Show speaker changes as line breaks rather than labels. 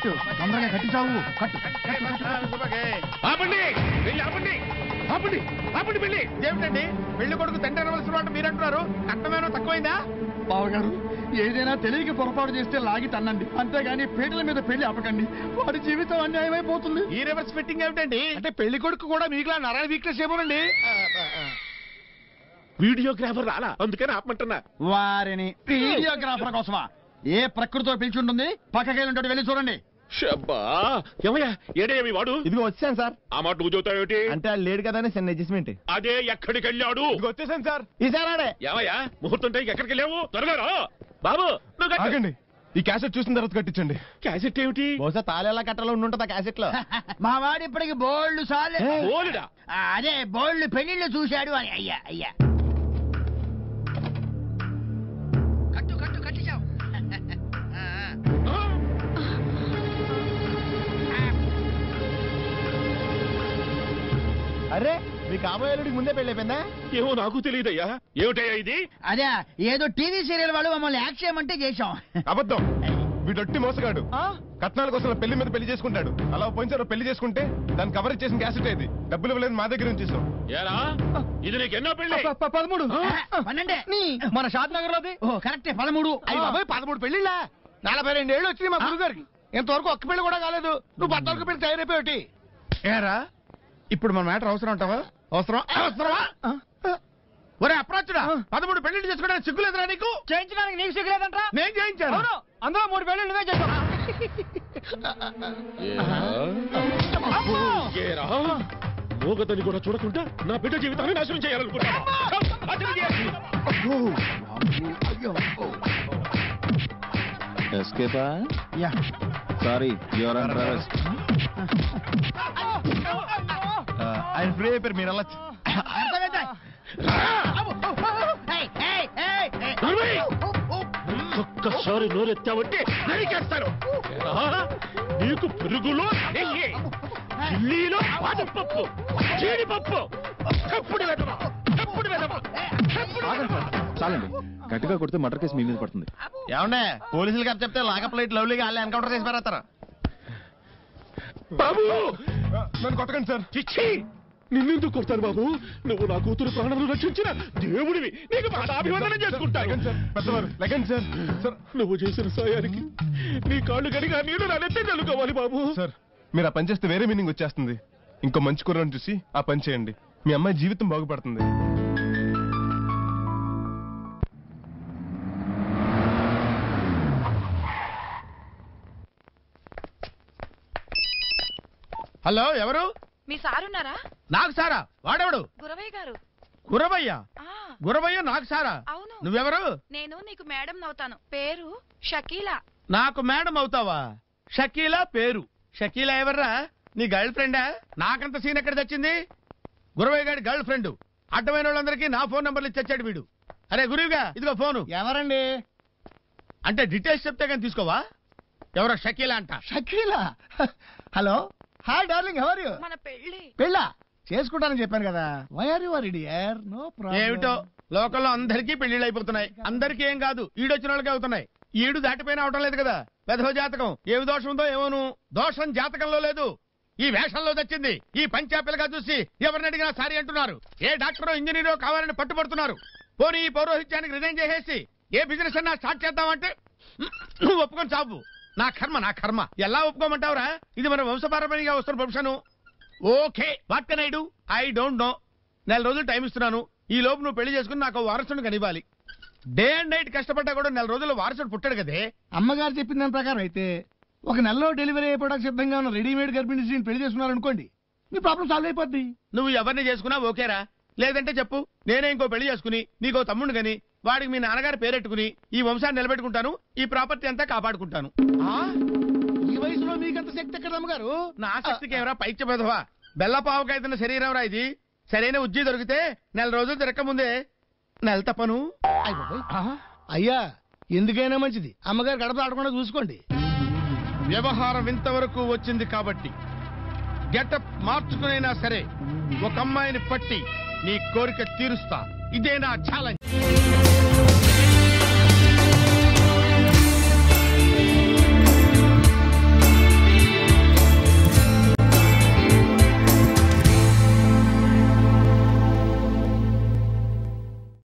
కట్టు తొందరగా కట్టి చావు కట్టు కట్టు, కట్టు, కట్టు.
ఆపండి వెళ్ళి ఆపండి ఆపండి ఆపండి వెళ్ళి
ఏమిటండి పెళ్లి కొడుకు తండ్రి అనవలసిన వాటి మీరు అంటున్నారు కట్నమేమో తక్కువైందా
బావగారు ఏదైనా తెలియక పొరపాటు చేస్తే లాగి తన్నండి అంతేగాని పీటల మీద పెళ్లి ఆపకండి వాడి జీవితం అన్యాయమైపోతుంది
ఈ రివర్స్ ఫిట్టింగ్ ఏమిటండి అంటే పెళ్లి కొడుకు కూడా మీకు నరాల వీక్నెస్ ఏమోనండి
వీడియోగ్రాఫర్ రాలా అందుకని ఆపమంటున్నా
వారిని వీడియోగ్రాఫర్ కోసమా ఏ ప్రకృతితో పిలిచి ఉంటుంది పక్కకి ఉంటాడు వెళ్ళి చూడండి
షబ్బా ఏమయ్యా ఏడే మీ వాడు
ఇదిగో వచ్చాను సార్
ఆ మాట నువ్వు చెబుతావేటి
అంటే ఆ లేడు కదా అని చిన్న అడ్జస్ట్మెంట్
అదే ఎక్కడికి వెళ్ళాడు
ఇదిగో వచ్చేసాను సార్ ఈసారి
ఏమయ్యా ముహూర్తం టైంకి ఎక్కడికి వెళ్ళావు త్వరగా రా బాబు నువ్వు కట్టు.
ఆగండి ఈ క్యాసెట్ చూసిన తర్వాత కట్టించండి
క్యాసెట్ ఏమిటి
బహుశా తాళేలా కట్టాలో ఉండి ఉంటుంది క్యాసెట్ లో
మా వాడు ఇప్పటికి బోల్డ్ సార్లు
ఓలిడా
ఆ, అదే బోల్డ్ పెళ్లిళ్ళు చూశాడు అని అయ్యా అయ్యా కట్టు కట్టు కట్టి చావు
అరే మీ కాబోయే అల్లుడికి ముందే పెళ్లి అయిపోయిందా
ఏమో నాకు తెలియదయ్యా ఏమిటయ్యా ఇది
అదే ఏదో టీవీ సీరియల్ వాళ్ళు మమ్మల్ని యాక్ట్ చేయమంటే చేశాం
అబద్ధం వీడొట్టి మోసగాడు కట్నాల కోసం పెళ్లి మీద పెళ్లి చేసుకుంటాడు అలా పోయినసారి పెళ్లి చేసుకుంటే దాన్ని కవర్ చేసిన క్యాసెట్ ఇది డబ్బులు ఇవ్వలేదు మా దగ్గర నుంచి ఇస్తాం
ఏరా ఇది నీకు ఎన్నో పెళ్ళి
పదమూడు
పన్నెండే
మన షాద్ నగర్ లోది
ఓ కరెక్టే పదమూడు
అయ్యి బాబాయ్ పదమూడు పెళ్లిళ్ళ నలభై రెండు ఏళ్ళు వచ్చినాయి మా గురువు గారికి ఇంతవరకు ఒక్క పెళ్లి కూడా కాలేదు నువ్వు పద్నాలుగు పెళ్లి తయారైపోయి ఏరా ఇప్పుడు మన మ్యాటర్ అవసరం అంటావా అవసరం అవసరమా ఒరే అప్రాచుడా పదమూడు పెళ్లిళ్ళు చేసుకోవడానికి సిగ్గులేదురా నీకు
చేయించడానికి నీకు సిగ్గలేదంటరా
నేను చేయించాను
అందులో మూడు పెళ్లి నువ్వే చేస్తావు
ఏరా మూగతని కూడా చూడకుండా నా బిడ్డ జీవితాన్ని నాశనం చేయాలనుకుంటా
ఎస్కేపా
యా
సారీ యువర్ అండర్ అరెస్ట్
ఆయన ఫ్రీ అయిపోయారు మీరు వెళ్ళచ్చు
ఒక్కసారి నోరెత్తావంటే నరికేస్తారు ఏరా, నీకు పెరుగులో నెయ్యి ఢిల్లీలో బాదపప్పు జీడిపప్పు ఎప్పుడు వెదవా ఎప్పుడు వెదవా ఎప్పుడు
చాలండి గట్టిగా కొడితే మర్డర్ కేసు మీ మీద పడుతుంది
ఏమండే పోలీసులు గారు చెప్తే లాకప్ లైట్ లవ్లీగా వాళ్ళు ఎన్కౌంటర్ చేసి పారేస్తారు
బాబు
నన్ను కొట్టకండి సార్
చిచ్చి నిన్నెందుకు కొడతాను బాబు నువ్వు నా కూతురు ప్రాణాలను రక్షించిన దేవుడివి నీకు పాదాభివందనం చేసుకుంటాను
లెగండి సార్ పెద్దవారు లెగండి సార్ సార్
నువ్వు చేసిన సాయానికి నీ కాళ్ళు కడిగా నీళ్లు నలెత్తే చల్లుకోవాలి బాబు
సార్ మీరు ఆ పని చేస్తే వేరే మీనింగ్ వచ్చేస్తుంది ఇంకో మంచి కూరని చూసి ఆ పని చేయండి మీ అమ్మాయి జీవితం బాగుపడుతుంది
హలో ఎవరు
మీ సారున్నారా
నాకు సారా వాడెవడు
గురవయ్య గారు
గురవయ్య
ఆ
గురవయ్య నాకు సారా
అవును
నువ్వెవరు
నేను నీకు మేడం నవుతాను పేరు షకీలా
నాకు మేడం అవుతావా షకీలా పేరు షకీలా ఎవర్రా నీ గర్ల్ ఫ్రెండా నాకంత సీన్ ఎక్కడ తెచ్చింది గురవయ్య గారి గర్ల్ ఫ్రెండ్ అడ్డమైన వాళ్ళందరికీ నా ఫోన్ నంబర్లు ఇచ్చాడు వీడు అరే గురువుగా ఇదిగో ఫోను
ఎవరండి
అంటే డీటెయిల్స్ చెప్తే కానీ తీసుకోవా ఎవరో షకీలా అంట
Shakeela hello hi darling ever you
మన పెళ్లి
పెళ్ళా చేసుకుంటానని చెప్పాను కదా why are your dear no
ఏమిటో లోకల్లో అందరికీ పెళ్లిళ్ళు అయిపోతున్నాయి అందరికీ ఏం కాదు ఈడొచ్చిన వాళ్ళకి అవుతున్నాయి ఈడు దాటిపోయిన అవటం లేదు కదా వెధవ జాతకం ఏమి దోషం ఉందో ఏమోను దోషం జాతకంలో లేదు ఈ వేషంలో తెచ్చింది ఈ పంచాపిల్లగా చూసి ఎవరిని అడిగినా సారీ అంటున్నారు ఏ డాక్టరో ఇంజనీరో కావాలని పట్టుబడుతున్నారు పోనీ ఈ పౌరోహిత్యానికి రిజైన్ చేసేసి ఏ బిజినెస్ అన్నా స్టార్ట్ చేద్దామంటే నువ్వు ఒప్పుకొని చావు నా కర్మ నా కర్మ ఎలా ఒప్పుకోమంటావురా ఇది మన వంశపారంపర్యంగా వస్తున్న profession okay what can I do I don't know నెల రోజులు టైం ఇస్తున్నాను ఈ లోపు నువ్వు పెళ్లి చేసుకుని నాకు ఓ వారసుని కనివ్వాలి డే అండ్ నైట్ కష్టపడ్డా కూడా నెల రోజుల్లో వారసుడు పుట్టాడు కదే
అమ్మగారు చెప్పిన దాని ప్రకారం అయితే ఒక నెలలో డెలివరీ అయిపోవడానికి సిద్ధంగా ఉన్న రెడీమేడ్ గర్భిణీ స్త్రీని పెళ్లి చేసుకున్నారనుకోండి మీ ప్రాబ్లం సాల్వ్ అయిపోద్ది
నువ్వు ఎవరిని చేసుకున్నా ఓకేరా లేదంటే చెప్పు నేనే ఇంకో పెళ్లి చేసుకుని నీకో తమ్ముడు గని వాడికి మీ నాన్నగారి పేరెట్టుకుని ఈ వంశాన్ని నిలబెట్టుకుంటాను ఈ ప్రాపర్టీ అంతా కాపాడుకుంటాను
ఈ వయసులో మీకంత శక్తి ఎక్కడ అమ్మగారు
నా ఆసక్తికి ఎవరా పైచ్య పెదవా బెల్లపావుకైతున్న శరీరం రా ఇది సరైన ఉజ్జి దొరికితే నెల రోజులు తిరక్క ముందే నెల తప్పను
అయ్ బాబోయ్. అయ్యా ఎందుకైనా మంచిది అమ్మగారు గడప ఆడకుండా చూసుకోండి
వ్యవహారం ఇంతవరకు వచ్చింది కాబట్టి గెటప్ మార్చుకునైనా సరే ఒక అమ్మాయిని పట్టి నీ కోరిక తీరుస్తా ఇదే నా ఛాలెంజ్